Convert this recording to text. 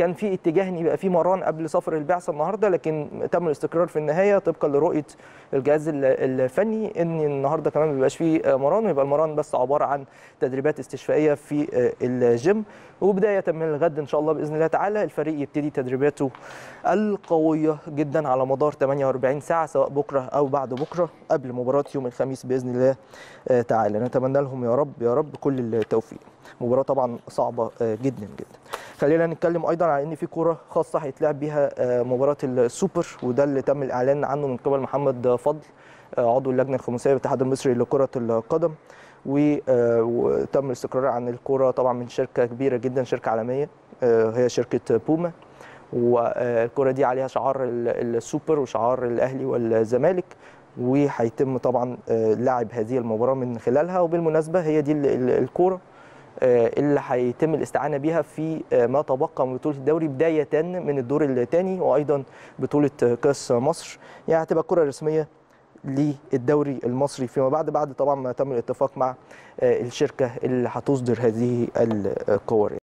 كان في اتجاه ان يبقى في مران قبل سفر البعثه النهارده لكن تم الاستقرار في النهايه طبقا لرؤيه الجهاز ال- الفني ان النهارده كمان ما بيبقاش فيه مران ويبقى المران بس عباره عن تدريبات استشفائيه في الجيم وبدايه من الغد ان شاء الله باذن الله تعالى الفريق يبتدي تدريباته القويه جدا على مدار 48 ساعه سواء بكره او بعد بكره قبل مباراه يوم الخميس باذن الله آه، تعالى نتمنى لهم يا رب يا رب كل التوفيق مباراه طبعا صعبه آه، جدا جدا خلينا نتكلم ايضا على ان في كوره خاصه هيتلعب بيها آه، مباراه السوبر وده اللي تم الاعلان عنه من قبل محمد فضل آه، عضو اللجنه الخماسيه بالاتحاد المصري لكره القدم و- آه، وتم الاستقرار عن الكوره طبعا من شركه كبيره جدا شركه عالميه آه، هي شركه بوما والكره دي عليها شعار ال- السوبر وشعار الاهلي والزمالك وهيتم طبعا آه، لعب هذه المباراه من خلالها وبالمناسبه هي دي ال- ال- الكوره آه، اللي هيتم الاستعانه بيها في آه، ما تبقى من بطوله الدوري بدايه من الدور الثاني وايضا بطوله آه، كاس مصر يعني هتبقى كره رسميه للدوري المصري فيما بعد بعد طبعا ما تم الاتفاق مع آه، الشركه اللي هتصدر هذه الكور